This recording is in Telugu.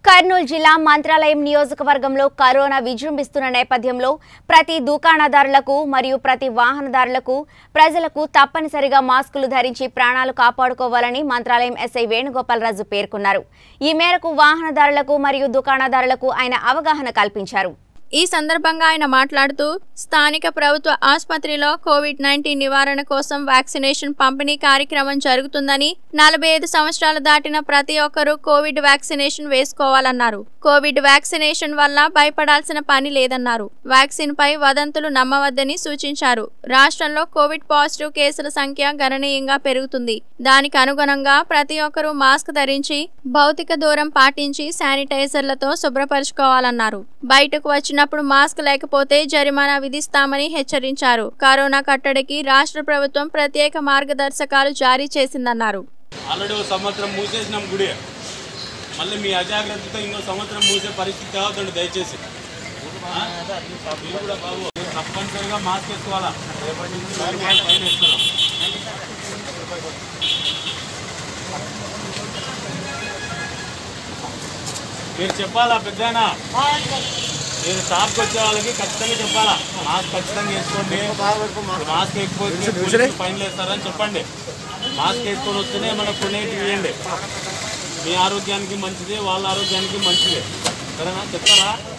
కర్నూలు జిల్లా మంత్రాలయం నియోజకవర్గంలో కరోనా విజృంభిస్తున్న నేపథ్యంలో ప్రతి దుకాణదారులకు మరియు ప్రతి వాహనదారులకు ప్రజలకు తప్పనిసరిగా మాస్కులు ధరించి ప్రాణాలు కాపాడుకోవాలని మంత్రాలయం ఎస్ఐ వేణుగోపాలరాజు పేర్కొన్నారు ఈ మేరకు వాహనదారులకు మరియు దుకాణదారులకు ఆయన అవగాహన కల్పించారు ఈ సందర్భంగా ఆయన మాట్లాడుతూ స్థానిక ప్రభుత్వ ఆసుపత్రిలో కోవిడ్ నైన్టీన్ నివారణ కోసం వ్యాక్సినేషన్ పంపిణీ కార్యక్రమం జరుగుతుందని నలభై ఐదు సంవత్సరాలు దాటిన ప్రతి ఒక్కరూ కోవిడ్ వ్యాక్సినేషన్ వేసుకోవాలన్నారు కోవిడ్ వ్యాక్సినేషన్ వల్ల భయపడాల్సిన పని లేదన్నారు వ్యాక్సిన్ పై వదంతులు నమ్మవద్దని సూచించారు రాష్ట్రంలో కోవిడ్ పాజిటివ్ కేసుల సంఖ్య గణనీయంగా పెరుగుతుంది దానికి అనుగుణంగా ప్రతి ఒక్కరూ మాస్క్ ధరించి భౌతిక దూరం పాటించి శానిటైజర్లతో శుభ్రపరచుకోవాలన్నారు బయటకు వచ్చినప్పుడు మాస్క్ లేకపోతే జరిమానా విధిస్తామని హెచ్చరించారు కరోనా కట్టడికి రాష్ట్ర ప్రభుత్వం ప్రత్యేక మార్గదర్శకాలు జారీ చేసిందన్నారు ఆల్రెడీ ఒక సంవత్సరం మూసేసినాం గుడి మళ్ళీ మీ అజాగ్రత్తతో ఇంకో సంవత్సరం మూసే పరిస్థితి కావద్దండి దయచేసి ఆ? మీరు కూడా బాబు తప్పనిసరిగా మాస్క్ వేసుకోవాలా రేపటి నుంచి నూరు రూపాయలు ఫైన్ వేస్తున్నాం మీరు చెప్పాలా పెద్దనా మీరు షాప్కి వచ్చే వాళ్ళకి ఖచ్చితంగా చెప్పాలా మాస్క్ ఖచ్చితంగా వేసుకోండి మాస్క్ వేసుకోవచ్చు ఫైన్లు వేస్తారని చెప్పండి మాస్క్ వేసుకొని వస్తేనే మనకు కొనేటి ఇవ్వండి మీ ఆరోగ్యానికి మంచిది వాళ్ళ ఆరోగ్యానికి మంచిది సరేనా చెప్తారా